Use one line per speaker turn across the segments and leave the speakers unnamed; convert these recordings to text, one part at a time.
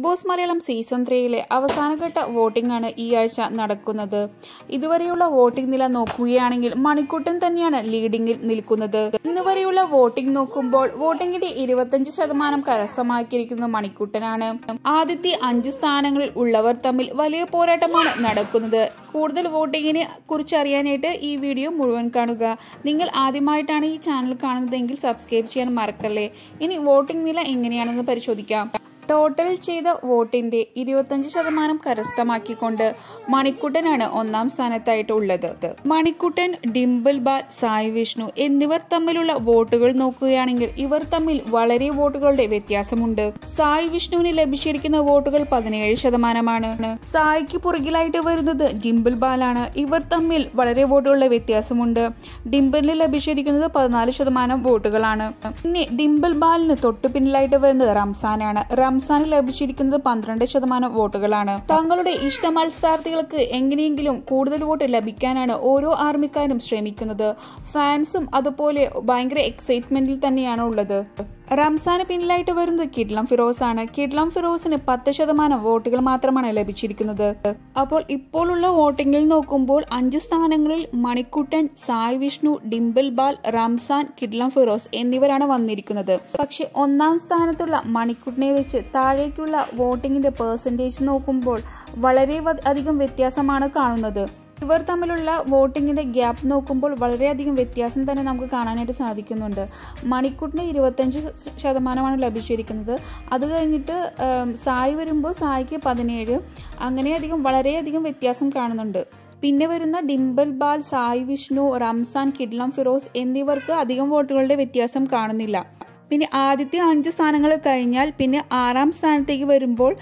boss Malayalam season ത്രീയിലെ അവസാനഘട്ട voting ആണ് ഈ ആഴ്ച നടക്കുന്നത് ഇതുവരെയുള്ള വോട്ടിംഗ് നില നോക്കുകയാണെങ്കിൽ മണിക്കുട്ടൻ തന്നെയാണ് ലീഡിംഗിൽ നിൽക്കുന്നത് ഇന്ന് വരെയുള്ള വോട്ടിംഗ് നോക്കുമ്പോൾ വോട്ടിംഗിന്റെ ഇരുപത്തഞ്ച് ശതമാനം കരസ്ഥമാക്കിയിരിക്കുന്നത് മണിക്കുട്ടനാണ് ആദ്യത്തെ അഞ്ച് സ്ഥാനങ്ങളിൽ ഉള്ളവർ തമ്മിൽ വലിയ പോരാട്ടമാണ് നടക്കുന്നത് കൂടുതൽ വോട്ടിങ്ങിനെ കുറിച്ച് അറിയാനായിട്ട് ഈ വീഡിയോ മുഴുവൻ കാണുക നിങ്ങൾ ആദ്യമായിട്ടാണ് ഈ ചാനൽ കാണുന്നതെങ്കിൽ സബ്സ്ക്രൈബ് ചെയ്യാൻ മറക്കല്ലേ ഇനി വോട്ടിംഗ് നില എങ്ങനെയാണെന്ന് പരിശോധിക്കാം ടോട്ടൽ ചെയ്ത വോട്ടിന്റെ ഇരുപത്തഞ്ച് ശതമാനം കരസ്ഥമാക്കിക്കൊണ്ട് മണിക്കുട്ടനാണ് ഒന്നാം സ്ഥാനത്തായിട്ട് ഉള്ളത് മണിക്കുട്ടൻ ഡിംപിൾ ബാൽ സായി വിഷ്ണു എന്നിവർ തമ്മിലുള്ള വോട്ടുകൾ നോക്കുകയാണെങ്കിൽ ഇവർ തമ്മിൽ വളരെ വോട്ടുകളുടെ വ്യത്യാസമുണ്ട് സായി വിഷ്ണുവിന് ലഭിച്ചിരിക്കുന്ന വോട്ടുകൾ പതിനേഴ് ശതമാനമാണ് സായിക്ക് പുറകിലായിട്ട് വരുന്നത് ഡിംപിൾ ബാലാണ് ഇവർ തമ്മിൽ വളരെ വോട്ടുകളുടെ വ്യത്യാസമുണ്ട് ഡിംപിളിന് ലഭിച്ചിരിക്കുന്നത് പതിനാല് ശതമാനം വോട്ടുകളാണ് പിന്നെ ഡിംപിൾ ബാലിന് തൊട്ടു പിന്നിലായിട്ട് വരുന്നത് റംസാനാണ് റംസാന് ലഭിച്ചിരിക്കുന്നത് പന്ത്രണ്ട് ശതമാനം വോട്ടുകളാണ് തങ്ങളുടെ ഇഷ്ട മത്സരാർത്ഥികൾക്ക് എങ്ങനെയെങ്കിലും കൂടുതൽ വോട്ട് ലഭിക്കാനാണ് ഓരോ ആർമിക്കാരും ശ്രമിക്കുന്നത് ഫാൻസും അതുപോലെ ഭയങ്കര എക്സൈറ്റ്മെന്റിൽ തന്നെയാണ് ഉള്ളത് റംസാന് പിന്നിലായിട്ട് വരുന്നത് കിഡ്ലം ഫിറോസ് ആണ് കിഡ്ലം ഫിറോസിന് പത്ത് ശതമാനം വോട്ടുകൾ മാത്രമാണ് ലഭിച്ചിരിക്കുന്നത് അപ്പോൾ ഇപ്പോഴുള്ള വോട്ടിംഗിൽ നോക്കുമ്പോൾ അഞ്ച് സ്ഥാനങ്ങളിൽ മണിക്കുട്ടൻ സായ് വിഷ്ണു ഡിംപിൾ ബാൽ റംസാൻ കിഡ്ലം ഫിറോസ് എന്നിവരാണ് വന്നിരിക്കുന്നത് പക്ഷെ ഒന്നാം സ്ഥാനത്തുള്ള മണിക്കുട്ടനെ വെച്ച് താഴേക്കുള്ള വോട്ടിംഗിന്റെ പേഴ്സൻറ്റേജ് നോക്കുമ്പോൾ വളരെ അധികം വ്യത്യാസമാണ് കാണുന്നത് ഇവർ തമ്മിലുള്ള വോട്ടിങ്ങിന്റെ ഗ്യാപ്പ് നോക്കുമ്പോൾ വളരെയധികം വ്യത്യാസം തന്നെ നമുക്ക് കാണാനായിട്ട് സാധിക്കുന്നുണ്ട് മണിക്കൂട്ടിന് ഇരുപത്തഞ്ച് ശതമാനമാണ് ലഭിച്ചിരിക്കുന്നത് അത് കഴിഞ്ഞിട്ട് സായി വരുമ്പോൾ സായിക്ക് പതിനേഴ് അങ്ങനെയധികം വളരെയധികം വ്യത്യാസം കാണുന്നുണ്ട് പിന്നെ വരുന്ന ഡിംബൽ ബാൽ സായി വിഷ്ണു റംസാൻ കിഡ്ലം ഫിറോസ് എന്നിവർക്ക് അധികം വോട്ടുകളുടെ വ്യത്യാസം കാണുന്നില്ല പിന്നെ ആദ്യത്തെ അഞ്ച് സ്ഥാനങ്ങൾ കഴിഞ്ഞാൽ പിന്നെ ആറാം സ്ഥാനത്തേക്ക് വരുമ്പോൾ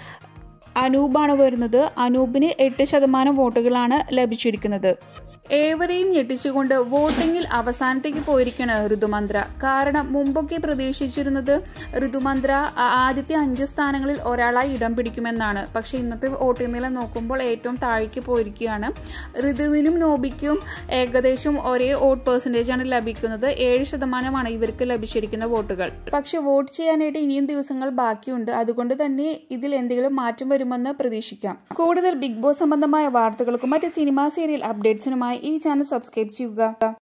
അനൂപാണ് വരുന്നത് അനൂപിന് എട്ട് ശതമാനം വോട്ടുകളാണ് ലഭിച്ചിരിക്കുന്നത് ഏവരെയും ഞെട്ടിച്ചുകൊണ്ട് വോട്ടിംഗിൽ അവസാനത്തേക്ക് പോയിരിക്കുകയാണ് ഋതുമന്ത്ര കാരണം മുമ്പൊക്കെ പ്രതീക്ഷിച്ചിരുന്നത് ഋതുമന്ത്ര ആദ്യത്തെ അഞ്ച് സ്ഥാനങ്ങളിൽ ഒരാളായി ഇടം പിടിക്കുമെന്നാണ് പക്ഷെ ഇന്നത്തെ വോട്ടിംഗ് നില നോക്കുമ്പോൾ ഏറ്റവും താഴേക്ക് പോയിരിക്കുകയാണ് ഋതുവിനും നോബിക്കും ഏകദേശം ഒരേ വോട്ട് പെർസെൻറ്റേജ് ആണ് ലഭിക്കുന്നത് ഏഴ് ശതമാനമാണ് ഇവർക്ക് ലഭിച്ചിരിക്കുന്ന വോട്ടുകൾ പക്ഷെ വോട്ട് ചെയ്യാനായിട്ട് ഇനിയും ദിവസങ്ങൾ ബാക്കിയുണ്ട് അതുകൊണ്ട് തന്നെ ഇതിൽ എന്തെങ്കിലും മാറ്റം വരുമെന്ന് പ്രതീക്ഷിക്കാം കൂടുതൽ ബിഗ് ബോസ് സംബന്ധമായ വാർത്തകൾക്കും മറ്റ് സിനിമാ സീരിയൽ അപ്ഡേറ്റ്സിനുമായി ഈ ചാനൽ സബ്സ്ക്രൈബ് ചെയ്യുക